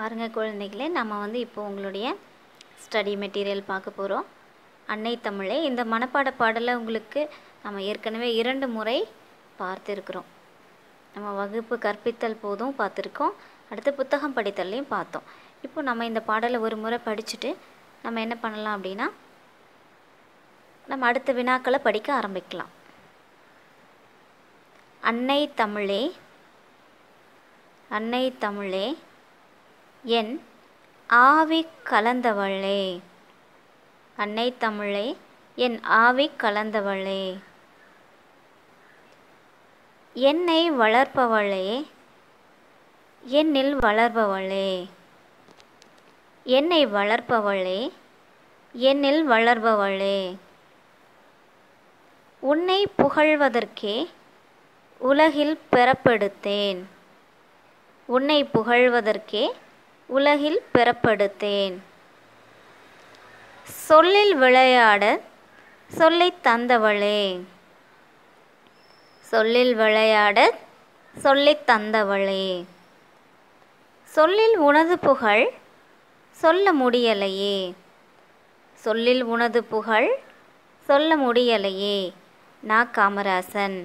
பாருங்கள் குழந்தைகளே நம்ம வந்து இப்போ உங்களுடைய ஸ்டடி மெட்டீரியல் பார்க்க போகிறோம் அன்னை தமிழே இந்த மனப்பாட பாடலை உங்களுக்கு நம்ம ஏற்கனவே இரண்டு முறை பார்த்துருக்குறோம் நம்ம வகுப்பு கற்பித்தல் போதும் பார்த்துருக்கோம் அடுத்து புத்தகம் படித்தல்லையும் பார்த்தோம் இப்போ நம்ம இந்த பாடலை ஒரு முறை படிச்சுட்டு நம்ம என்ன பண்ணலாம் அப்படின்னா நம்ம அடுத்த வினாக்களை படிக்க ஆரம்பிக்கலாம் அன்னை தமிழே அன்னை தமிழே என் ஆவி கலந்தவளே அன்னை தமிழே என் ஆவி கலந்தவளே என்னை வளர்ப்பவளே என்னில் வளர்பவளே என்னை வளர்ப்பவளே என்னில் வளர்பவளே உன்னை புகழ்வதற்கே உலகில் பிறப்பெடுத்தேன் உன்னை புகழ்வதற்கே உலகில் பிறப்பெடுத்தேன் சொல்லில் விளையாட சொல்லைத் தந்தவளே சொல்லில் விளையாட சொல்லித் தந்தவளே சொல்லில் உனது புகழ் சொல்ல முடியலையே சொல்லில் உனது புகழ் சொல்ல முடியலையே நா காமராசன்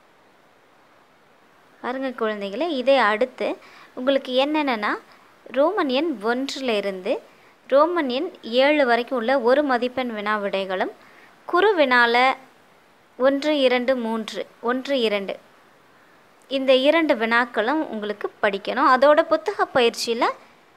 பாருங்க குழந்தைகளே இதை அடுத்து உங்களுக்கு என்னென்னா ரோமன் எண் ஒன்றிலிருந்து ரோமன் எண் ஏழு வரைக்கும் உள்ள ஒரு மதிப்பெண் வினா விடைகளும் குறு வினால ஒன்று இரண்டு மூன்று ஒன்று இரண்டு இந்த இரண்டு வினாக்களும் உங்களுக்கு படிக்கணும் அதோட புத்தக பயிற்சியில்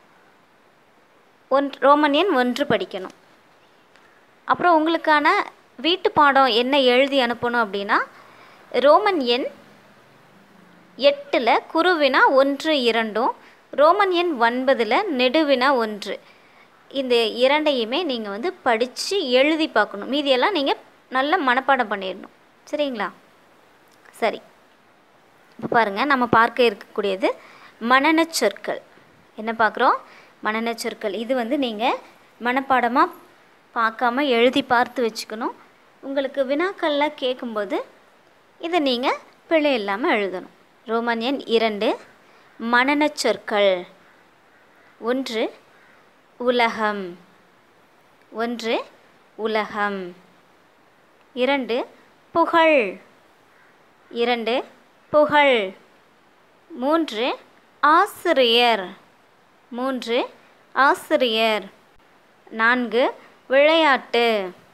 ஒன் ரோமன் எண் ஒன்று படிக்கணும் அப்புறம் உங்களுக்கான வீட்டு பாடம் என்ன எழுதி அனுப்பணும் அப்படின்னா ரோமன் எண் எட்டில் குருவினா ஒன்று இரண்டும் ரோமன் எண் ஒன்பதில் நெடுவினா ஒன்று இந்த இரண்டையுமே நீங்கள் வந்து படித்து எழுதி பார்க்கணும் மீதியெல்லாம் நீங்கள் நல்ல மனப்பாடம் பண்ணிடணும் சரிங்களா சரி இப்போ பாருங்கள் நம்ம பார்க்க இருக்கக்கூடியது மனநச் சொற்கள் என்ன பார்க்குறோம் மனநச் சொற்கள் இது வந்து நீங்கள் மனப்பாடமாக பார்க்காம எழுதி பார்த்து வச்சுக்கணும் உங்களுக்கு வினாக்களில் கேட்கும்போது இதை நீங்கள் பிழை இல்லாமல் எழுதணும் ரோமன் எண் இரண்டு மனநச் சொற்கள் ஒன்று உலகம் ஒன்று உலகம் இரண்டு புகழ் இரண்டு புகழ் மூன்று ஆசிரியர் மூன்று ஆசிரியர் நான்கு விளையாட்டு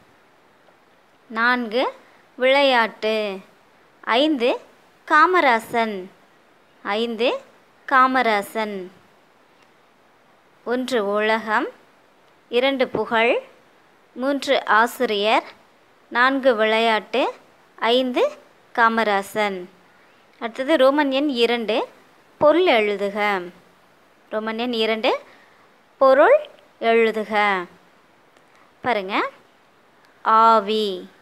நான்கு விளையாட்டு ஐந்து காமராசன் ஐந்து காமராசன் ஒன்று உலகம் இரண்டு புகழ் மூன்று ஆசிரியர் நான்கு விளையாட்டு ஐந்து காமராசன் அடுத்தது ரோமன் எண் இரண்டு பொருள் எழுதுக ரோமன் எண் இரண்டு பொருள் எழுதுக பாருங்க ஆவி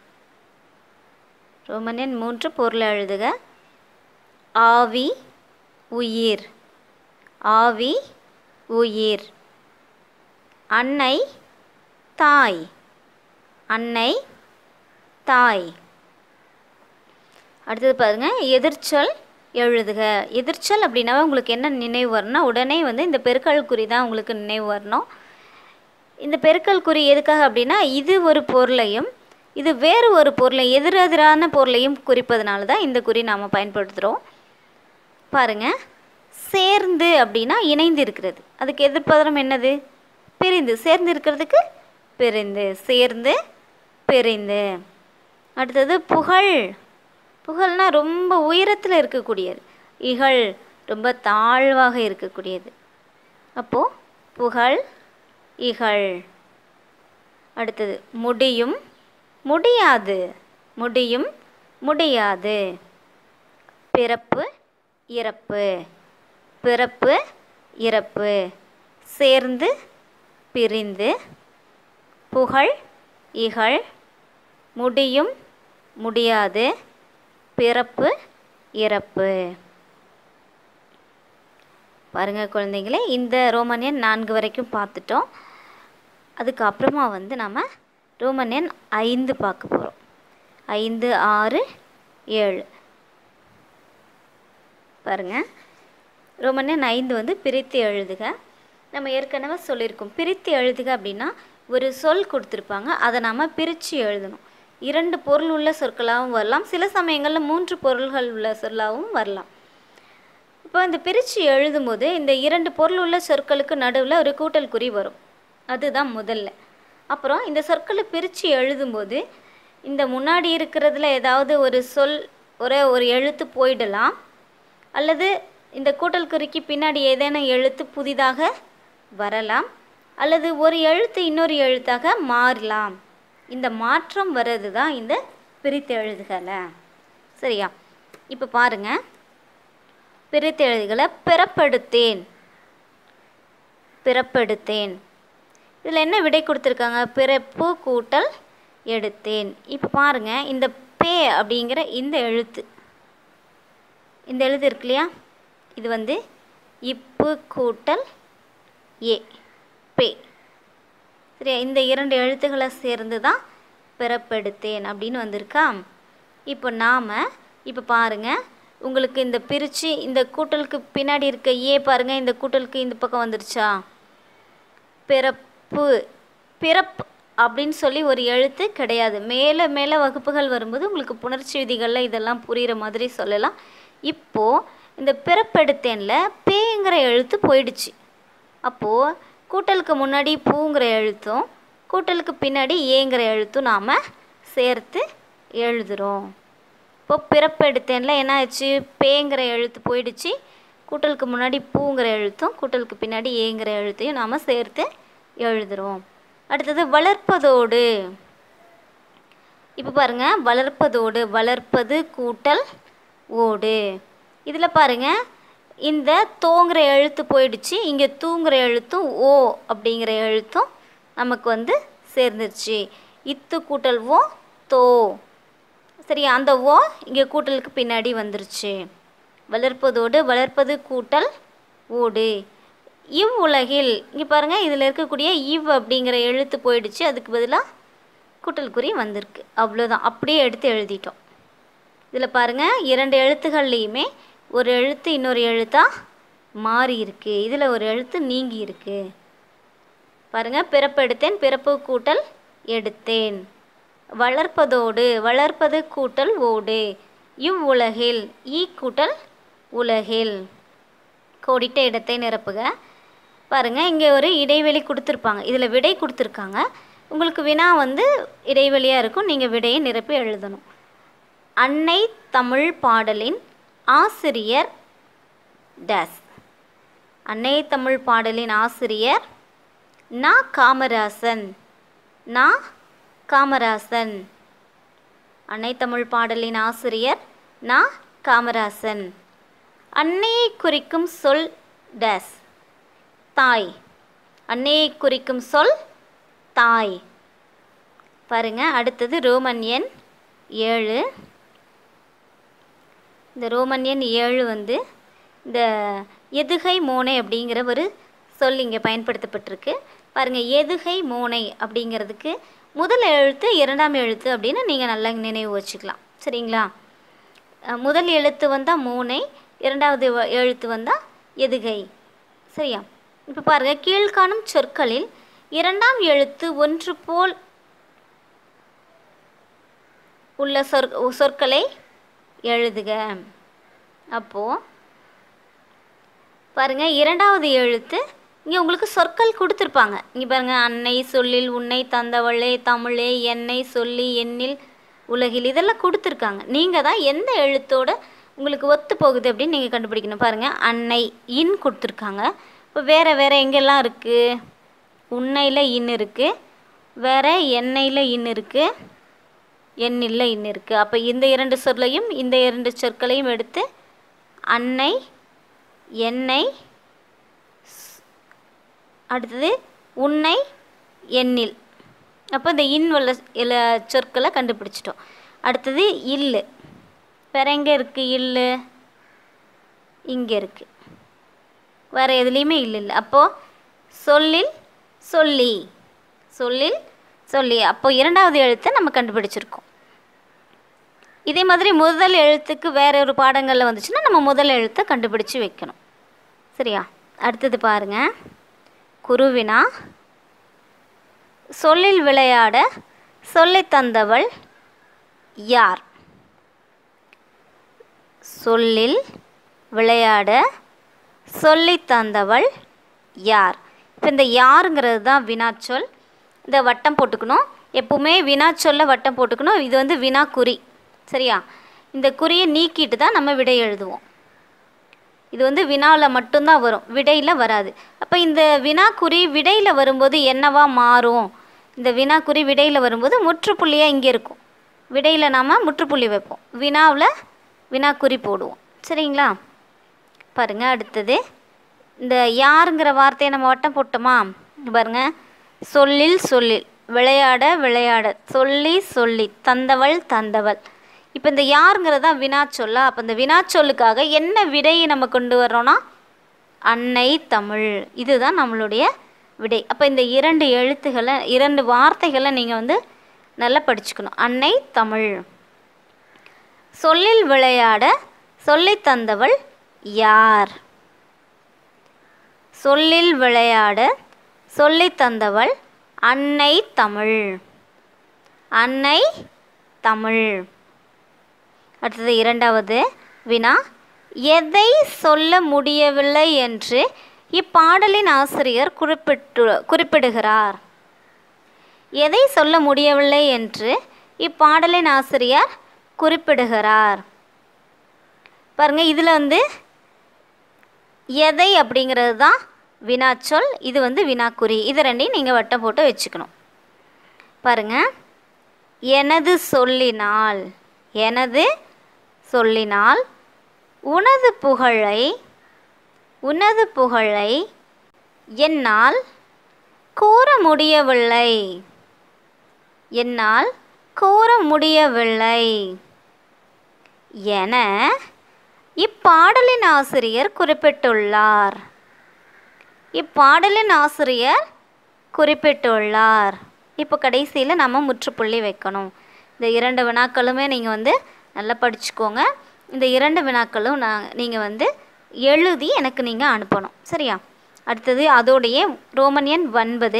ரோமன் எண் மூன்று பொருள் எழுதுக ஆவி உயிர் ஆவி உயிர் அன்னை தாய் அன்னை தாய் அடுத்தது பாருங்க எதிர்ச்சொல் எழுதுக எதிர்ச்சொல் அப்படின்னாவே உங்களுக்கு என்ன நினைவு வரணும்னா உடனே வந்து இந்த பெருக்கல் குறி தான் உங்களுக்கு நினைவு வரணும் இந்த பெருக்கல் குறி எதுக்காக அப்படின்னா இது ஒரு பொருளையும் இது வேறு ஒரு பொருளை எதிரெதிரான பொருளையும் குறிப்பதனால தான் இந்த குறி நாம் பயன்படுத்துகிறோம் பாருங்கள் சேர்ந்து அப்படின்னா இணைந்து இருக்கிறது அதுக்கு எதிர்ப்பதனம் என்னது பிரிந்து சேர்ந்து இருக்கிறதுக்கு பிரிந்து சேர்ந்து பிரிந்து அடுத்தது புகழ் புகழ்னா ரொம்ப உயரத்தில் இருக்கக்கூடியது இகழ் ரொம்ப தாழ்வாக இருக்கக்கூடியது அப்போது புகழ் இகழ் அடுத்தது முடியும் முடியாது முடியும் முடியாது பிறப்பு இறப்பு பிறப்பு இறப்பு சேர்ந்து பிரிந்து புகழ் இகழ் முடியும் முடியாது பிறப்பு இறப்பு பாருங்கள் குழந்தைங்களே இந்த ரோமன் நான்கு வரைக்கும் பார்த்துட்டோம் அதுக்கப்புறமா வந்து நம்ம ரோமன் எண் ஐந்து பார்க்க போகிறோம் ஐந்து ஆறு ஏழு பாருங்கள் ரோமன் எண் ஐந்து வந்து பிரித்து எழுதுக நம்ம ஏற்கனவே சொல்லியிருக்கோம் பிரித்து எழுதுக அப்படின்னா ஒரு சொல் கொடுத்துருப்பாங்க அதை நாம் பிரித்து எழுதணும் இரண்டு பொருள் உள்ள சொற்களாகவும் வரலாம் சில சமயங்களில் மூன்று பொருள்கள் உள்ள சொல்லாகவும் வரலாம் இப்போ இந்த பிரித்து எழுதும்போது இந்த இரண்டு பொருள் உள்ள சொற்களுக்கு நடுவில் ஒரு கூட்டல் குறி வரும் அதுதான் முதல்ல அப்புறம் இந்த சொற்களை பிரித்து எழுதும்போது இந்த முன்னாடி இருக்கிறதுல ஏதாவது ஒரு சொல் ஒரே ஒரு எழுத்து போயிடலாம் அல்லது இந்த கூட்டல் குறிக்கு பின்னாடி ஏதேனும் எழுத்து புதிதாக வரலாம் அல்லது ஒரு எழுத்து இன்னொரு எழுத்தாக மாறலாம் இந்த மாற்றம் வர்றது தான் இந்த பிரித்து எழுதுகல சரியா இப்போ பாருங்க பிரித்து எழுதுகளை பிறப்படுத்தேன் பிறப்படுத்தேன் இதில் என்ன விடை கொடுத்துருக்காங்க பிறப்பு கூட்டல் எடுத்தேன் இப்போ பாருங்க இந்த பே அப்படிங்கிற இந்த எழுத்து இந்த எழுத்து இருக்கு இல்லையா இது வந்து இப்பு கூட்டல் ஏ பே சரியா இந்த இரண்டு எழுத்துக்களை சேர்ந்து தான் பிறப்பெடுத்தேன் அப்படின்னு வந்திருக்கா இப்போ நாம் இப்போ பாருங்கள் உங்களுக்கு இந்த பிரித்து இந்த கூட்டலுக்கு பின்னாடி இருக்க ஏ பாருங்கள் இந்த கூட்டலுக்கு இந்த பக்கம் வந்துருச்சா பிறப்பு பிறப்பு அப்படின்னு சொல்லி ஒரு எழுத்து கிடையாது மேலே மேலே வகுப்புகள் வரும்போது உங்களுக்கு புணர்ச்சி விதிகளில் இதெல்லாம் புரிகிற மாதிரி சொல்லலாம் இப்போது இந்த பிறப்பெடுத்தேனில் பேங்கிற எழுத்து போயிடுச்சு அப்போது கூட்டலுக்கு முன்னாடி பூங்கிற எழுத்தும் கூட்டலுக்கு பின்னாடி ஏங்கிற எழுத்தும் நாம் சேர்த்து எழுதுகிறோம் இப்போ பிறப்பெடுத்தேனில் என்ன ஆச்சு பேங்கிற எழுத்து போயிடுச்சு கூட்டலுக்கு முன்னாடி பூங்கிற எழுத்தும் கூட்டலுக்கு பின்னாடி ஏங்கிற எழுத்தையும் நாம் சேர்த்து எழுதுகிறோம் அடுத்தது வளர்ப்பதோடு இப்போ பாருங்கள் வளர்ப்பதோடு வளர்ப்பது கூட்டல் ஓடு இதில் பாருங்கள் இந்த தோங்கிற எழுத்து போயிடுச்சு இங்கே தூங்குற எழுத்தும் ஓ அப்படிங்கிற எழுத்தும் நமக்கு வந்து சேர்ந்துருச்சு இத்து கூட்டல் ஓ தோ சரி அந்த ஓ இங்கே கூட்டலுக்கு பின்னாடி வந்துருச்சு வளர்ப்பதோடு வளர்ப்பது கூட்டல் ஓடு இவ் உலகில் இங்கே பாருங்கள் இதில் இருக்கக்கூடிய இவ் அப்படிங்கிற எழுத்து போயிடுச்சு அதுக்கு பதிலாக கூட்டல் குறி வந்திருக்கு அவ்வளோதான் அப்படியே எடுத்து எழுதிட்டோம் இதில் பாருங்கள் இரண்டு எழுத்துக்கள்லேயுமே ஒரு எழுத்து இன்னொரு எழுத்தாக மாறி இருக்கு இதில் ஒரு எழுத்து நீங்கி இருக்கு பாருங்கள் பிறப்பு எடுத்தேன் பிறப்பு கூட்டல் எடுத்தேன் வளர்ப்பதோடு வளர்ப்பது கூட்டல் ஓடு இவ்வுலகில் ஈ கூட்டல் உலகில் கோடிட்ட இடத்தை நிரப்புக பாருங்கள் இங்கே ஒரு இடைவெளி கொடுத்துருப்பாங்க இதில் விடை கொடுத்துருக்காங்க உங்களுக்கு வினா வந்து இடைவெளியாக இருக்கும் நீங்கள் விடையை நிரப்பி எழுதணும் அன்னை தமிழ் பாடலின் ஆசிரியர் டேஸ் அன்னை தமிழ் பாடலின் ஆசிரியர் நா காமராசன் நா காமராசன் அன்னை தமிழ் பாடலின் ஆசிரியர் நா காமராசன் அன்னையை குறிக்கும் சொல் டேஸ் தாய் அன்னையை குறிக்கும் சொல் தாய் பாருங்க அடுத்தது ரோமன் எண் ஏழு இந்த ரோமன் எண் ஏழு வந்து இந்த எதுகை மோனை அப்படிங்கிற ஒரு சொல் இங்கே பயன்படுத்தப்பட்டிருக்கு பாருங்கள் எதுகை மோனை அப்படிங்கிறதுக்கு முதல் எழுத்து இரண்டாம் எழுத்து அப்படின்னு நீங்கள் நல்லா நினைவு வச்சுக்கலாம் சரிங்களா அஹ் முதல் எழுத்து வந்தால் மோனை இரண்டாவது வ- எழுத்து வந்தால் எதுகை சரியா இப்போ பாருங்கள் கீழ்காணும் சொற்களில் இரண்டாம் எழுத்து ஒன்று போல் உள்ள சொற் சொற்களை எழுதுக அப்போது பாருங்கள் இரண்டாவது எழுத்து இங்கே உங்களுக்கு சொற்கள் கொடுத்துருப்பாங்க இங்கே பாருங்கள் அன்னை சொல்லில் உன்னை தந்தவளே தமிழே என்னை சொல்லி எண்ணில் உலகில் இதெல்லாம் கொடுத்துருக்காங்க நீங்கள் தான் எந்த எழுத்தோட உங்களுக்கு ஒத்து போகுது அப்படின்னு நீங்கள் கண்டுபிடிக்கணும் பாருங்கள் அன்னை இன் கொடுத்துருக்காங்க இப்போ வேறு வேறு எங்கெல்லாம் இருக்குது உன்னையில் இன் இருக்குது வேறு எண்ணெயில் இன் இருக்குது எண்ணில் இன் இருக்குது அப்போ இந்த இரண்டு சொல்லையும் இந்த இரண்டு சொற்களையும் எடுத்து அன்னை எண்ணெய் அடுத்தது உன்னை எண்ணில் அப்போ இந்த இன் உள்ள இல சொற்களை கண்டுபிடிச்சிட்டோம் அடுத்தது இல்லு வேற எங்கே இருக்குது இல்லு இங்கே இருக்குது வேறு எதுலேயுமே இல்லை இல்லை அப்போது சொல்லில் சொல்லி சொல்லில் சொல்லி அப்போ இரண்டாவது எழுத்தை நம்ம கண்டுபிடிச்சிருக்கோம் இதே மாதிரி முதல் எழுத்துக்கு வேற ஒரு பாடங்களில் வந்துச்சுன்னா நம்ம முதல் எழுத்தை கண்டுபிடிச்சு வைக்கணும் சரியா அடுத்தது பாருங்க குருவினா சொல்லில் விளையாட சொல்லித் தந்தவள் யார் சொல்லில் விளையாட சொல்லித் தந்தவள் யார் இப்போ இந்த யாருங்கிறது தான் வினாச்சொல் இந்த வட்டம் போட்டுக்கணும் எப்பவுமே வினாச்சொல்ல வட்டம் போட்டுக்கணும் இது வந்து வினாக்குறி சரியா இந்த குறியை நீக்கிட்டு தான் நம்ம விடை எழுதுவோம் இது வந்து வினாவில் மட்டும்தான் வரும் விடையில் வராது அப்போ இந்த வினாக்குறி விடையில் வரும்போது என்னவா மாறும் இந்த வினாக்குறி விடையில் வரும்போது முற்றுப்புள்ளியாக இங்கே இருக்கும் விடையில் நாம் முற்றுப்புள்ளி வைப்போம் வினாவில் வினாக்குறி போடுவோம் சரிங்களா பாருங்கள் அடுத்தது இந்த யாருங்கிற வார்த்தையை நம்ம வட்டம் போட்டோமா இங்க பாருங்க சொல்லில் சொல்லில் விளையாட விளையாட சொல்லி சொல்லி தந்தவள் தந்தவள் இப்போ இந்த யாருங்கிறது தான் வினாச்சொல்லா அப்போ இந்த வினாச்சொல்லுக்காக என்ன விடையை நம்ம கொண்டு வர்றோம்னா அன்னை தமிழ் இதுதான் நம்மளுடைய விடை அப்போ இந்த இரண்டு எழுத்துக்களை இரண்டு வார்த்தைகளை நீங்கள் வந்து நல்லா படிச்சுக்கணும் அன்னை தமிழ் சொல்லில் விளையாட சொல்லித் தந்தவள் யார் சொல்லில் விளையாட சொல்லித் தந்தவள் அன்னை தமிழ் அன்னை தமிழ் அடுத்தது இரண்டாவது வினா எதை சொல்ல முடியவில்லை என்று இப்பாடலின் ஆசிரியர் குறிப்பிட்டு குறிப்பிடுகிறார் எதை சொல்ல முடியவில்லை என்று இப்பாடலின் ஆசிரியர் குறிப்பிடுகிறார் பாருங்க இதில் வந்து எதை அப்படிங்கிறது தான் வினாச்சொல் இது வந்து வினாக்குறி இது ரெண்டையும் நீங்கள் வட்டம் போட்டு வச்சுக்கணும் பாருங்க எனது சொல்லினால் எனது சொல்லினால் உனது புகழை உனது புகழை என்னால் கூற முடியவில்லை என்னால் கூற முடியவில்லை என இப்பாடலின் ஆசிரியர் குறிப்பிட்டுள்ளார் இப்பாடலின் ஆசிரியர் குறிப்பிட்டுள்ளார் இப்போ கடைசியில் நம்ம முற்றுப்புள்ளி வைக்கணும் இந்த இரண்டு வினாக்களுமே நீங்கள் வந்து நல்லா படிச்சுக்கோங்க இந்த இரண்டு வினாக்களும் நான் நீங்கள் வந்து எழுதி எனக்கு நீங்கள் அனுப்பணும் சரியா அடுத்தது அதோடைய ரோமன் எண் ஒன்பது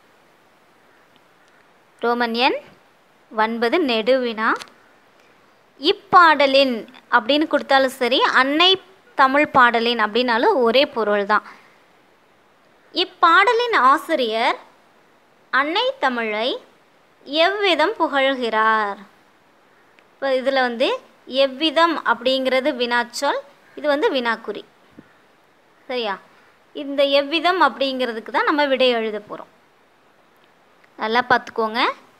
ரோமன் எண் ஒன்பது நெடுவினா இப்பாடலின் அப்படின்னு கொடுத்தாலும் சரி அன்னை தமிழ் பாடலின் அப்படின்னாலும் ஒரே பொருள் தான் இப்பாடலின் ஆசிரியர் அன்னை தமிழை எவ்விதம் புகழ்கிறார் இப்போ இதில் வந்து எவ்விதம் அப்படிங்கிறது வினாச்சொல் இது வந்து வினாக்குறி சரியா இந்த எவ்விதம் அப்படிங்கிறதுக்கு தான் நம்ம விடை எழுத போகிறோம் நல்லா பார்த்துக்கோங்க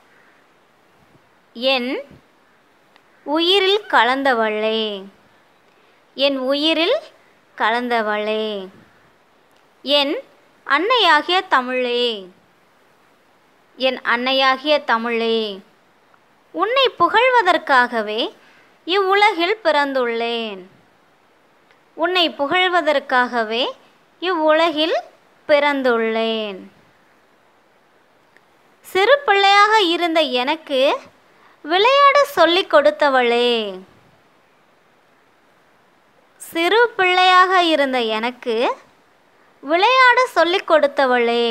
என் உயிரில் கலந்தவளே என் உயிரில் கலந்தவளே என் அன்னையாகிய தமிழே என் அன்னையாகிய தமிழே உன்னை புகழ்வதற்காகவே இவ்வுலகில் பிறந்துள்ளேன் உன்னை புகழ்வதற்காகவே இவ்வுலகில் பிறந்துள்ளேன் சிறு பிள்ளையாக இருந்த எனக்கு விளையாட சொல்லிக் கொடுத்தவளே சிறு பிள்ளையாக இருந்த எனக்கு விளையாட சொல்லிக் கொடுத்தவளே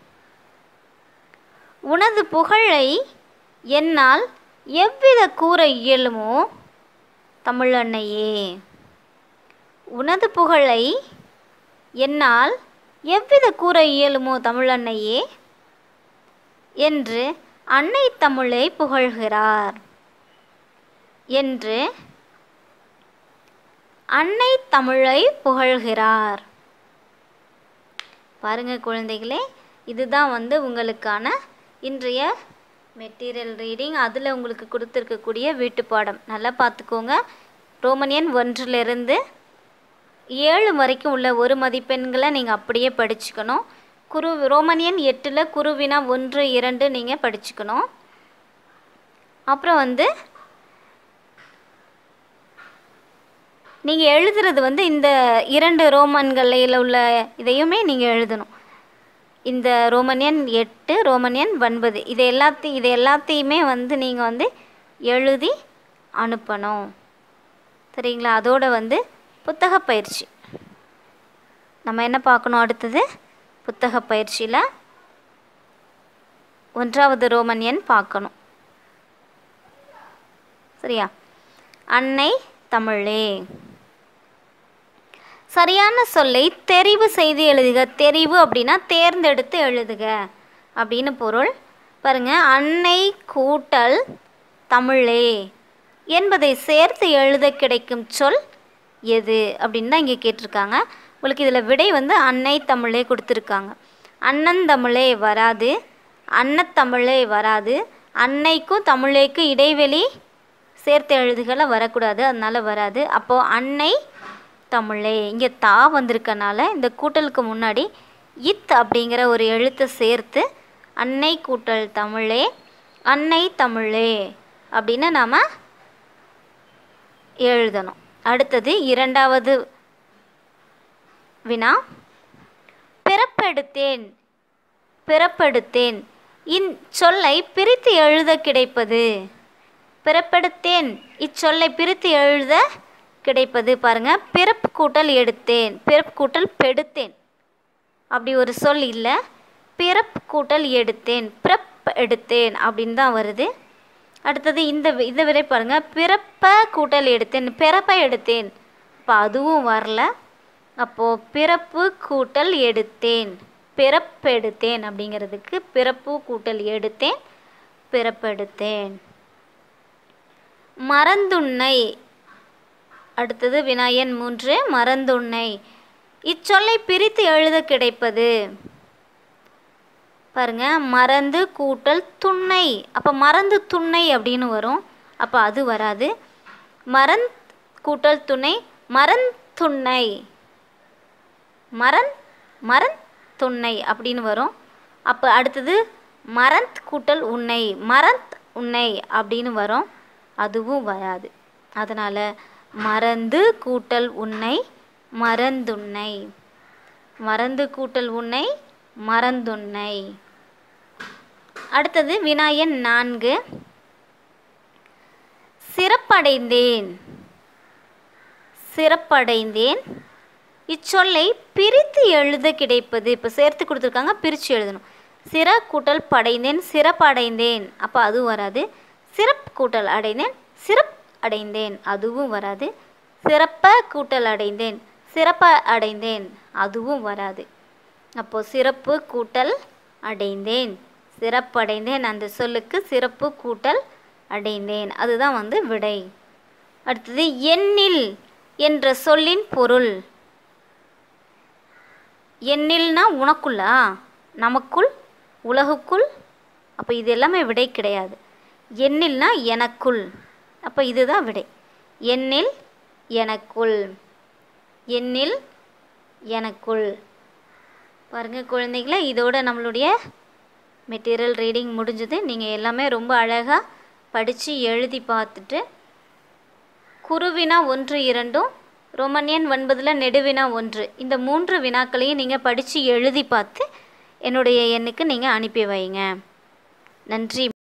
உனது புகழை என்னால் எவ்வித கூற இயலுமோ தமிழன்னையே உனது புகழை என்னால் எவ்வித கூற இயலுமோ தமிழன்னையே என்று அன்னை தமிழை புகழ்கிறார் என்று அன்னை தமிழை புகழ்கிறார் பாருங்க குழந்தைகளே இதுதான் வந்து உங்களுக்கான இன்றைய மெட்டீரியல் ரீடிங் அதில் உங்களுக்கு கொடுத்துருக்கக்கூடிய வீட்டுப்பாடம் நல்லா பார்த்துக்கோங்க ரோமன் எண் ஒன்றிலிருந்து ஏழு வரைக்கும் உள்ள ஒரு மதிப்பெண்களை நீங்கள் அப்படியே படிச்சுக்கணும் குரு ரோமன் எண் எட்டில் குருவினா ஒன்று இரண்டு நீங்கள் படிச்சுக்கணும் அப்புறம் வந்து நீங்கள் எழுதுறது வந்து இந்த இரண்டு ரோமன்களில் உள்ள இதையுமே நீங்கள் எழுதணும் இந்த ரோமன் எண் எட்டு ரோமன் எண் ஒன்பது இது எல்லாத்தையும் இது எல்லாத்தையுமே வந்து நீங்கள் வந்து எழுதி அனுப்பணும் சரிங்களா அதோட வந்து புத்தக பயிற்சி நம்ம என்ன பார்க்கணும் அடுத்தது புத்தக பயிற்சியில் ஒன்றாவது ரோமன் எண் பார்க்கணும் சரியா அன்னை தமிழே சரியான சொல்லை தெரிவு செய்து எழுதுக தெரிவு அப்படின்னா தேர்ந்தெடுத்து எழுதுக அப்படின்னு பொருள் பாருங்க அன்னை கூட்டல் தமிழே என்பதை சேர்த்து எழுத கிடைக்கும் சொல் எது அப்படின்னு தான் இங்கே கேட்டிருக்காங்க உங்களுக்கு இதில் விடை வந்து அன்னை தமிழே கொடுத்துருக்காங்க அண்ணன் தமிழே வராது அன்னத்தமிழே வராது அன்னைக்கும் தமிழேக்கும் இடைவெளி சேர்த்து எழுதுகளை வரக்கூடாது அதனால் வராது அப்போது அன்னை தமிழே இங்கே தா வந்திருக்கனால இந்த கூட்டலுக்கு முன்னாடி இத் அப்படிங்கிற ஒரு எழுத்தை சேர்த்து அன்னை கூட்டல் தமிழே அன்னை தமிழே அப்படின்னு நாம் எழுதணும் அடுத்தது இரண்டாவது வினா பிறப்பெடுத்தேன் பிறப்பெடுத்தேன் இச்சொல்லை பிரித்து எழுத கிடைப்பது பிறப்பெடுத்தேன் இச்சொல்லை பிரித்து எழுத கிடைப்பது பாருங்க பிறப்பு கூட்டல் எடுத்தேன் பிறப்பு கூட்டல் பெடுத்தேன் அப்படி ஒரு சொல் இல்லை பிறப்பு கூட்டல் எடுத்தேன் பிறப் எடுத்தேன் அப்படின்னு தான் வருது அடுத்தது இந்த வி- இந்த விரை பாருங்க பிறப்ப கூட்டல் எடுத்தேன் பிறப்ப எடுத்தேன் அப்போ அதுவும் வரல அப்போது பிறப்பு கூட்டல் எடுத்தேன் பிறப்பெடுத்தேன் அப்படிங்கிறதுக்கு பிறப்பு கூட்டல் எடுத்தேன் பிறப்பெடுத்தேன் மறந்துண்ணை அடுத்தது வினாயன் மூன்று மறந்துண்ணை இச்சொல்லை பிரித்து எழுத கிடைப்பது பாருங்க மறந்து கூட்டல் துண்ணை அப்போ மறந்து துண்ணை அப்படின்னு வரும் அப்போ அது வராது மறந் கூட்டல் துணை மறந்துண்ணை மறந் மறந் துண்ணை அப்படின்னு வரும் அப்போ அடுத்தது மறந்த் கூட்டல் உன்னை மறந்த் உன்னை அப்படின்னு வரும் அதுவும் வராது அதனால் மறந்து கூட்டல் உன்னை மறந்துண்ணை மறந்து கூட்டல் உன்னை மறந்துண்ணை அடுத்தது வினாயன் நான்கு சிறப்படைந்தேன் சிறப்படைந்தேன் இச்சொல்லை பிரித்து எழுத கிடைப்பது இப்போ சேர்த்து கொடுத்துருக்காங்க பிரித்து எழுதணும் சிற கூட்டல் படைந்தேன் சிறப்படைந்தேன் அப்போ அதுவும் வராது சிறப்பு கூட்டல் அடைந்தேன் சிறப் அடைந்தேன் அதுவும் வராது சிறப்ப கூட்டல் அடைந்தேன் சிறப்ப அடைந்தேன் அதுவும் வராது அப்போ சிறப்பு கூட்டல் அடைந்தேன் சிறப்படைந்தேன் அந்த சொல்லுக்கு சிறப்பு கூட்டல் அடைந்தேன் அதுதான் வந்து விடை அடுத்தது எண்ணில் என்ற சொல்லின் பொருள் எண்ணில்னா உனக்குள்ளா நமக்குள் உலகுக்குள் அப்போ இது எல்லாமே விடை கிடையாது எண்ணில்னா எனக்குள் அப்போ இதுதான் விடை எண்ணில் எனக்குள் எண்ணில் எனக்குள் பாருங்கள் குழந்தைகளே இதோட நம்மளுடைய மெட்டீரியல் ரீடிங் முடிஞ்சது நீங்கள் எல்லாமே ரொம்ப அழகாக படித்து எழுதி பார்த்துட்டு குருவினா ஒன்று இரண்டும் ரோமனியன் ஒன்பதில் நெடுவினா ஒன்று இந்த மூன்று வினாக்களையும் நீங்கள் படித்து எழுதி பார்த்து என்னுடைய எண்ணுக்கு நீங்கள் அனுப்பி வைங்க நன்றி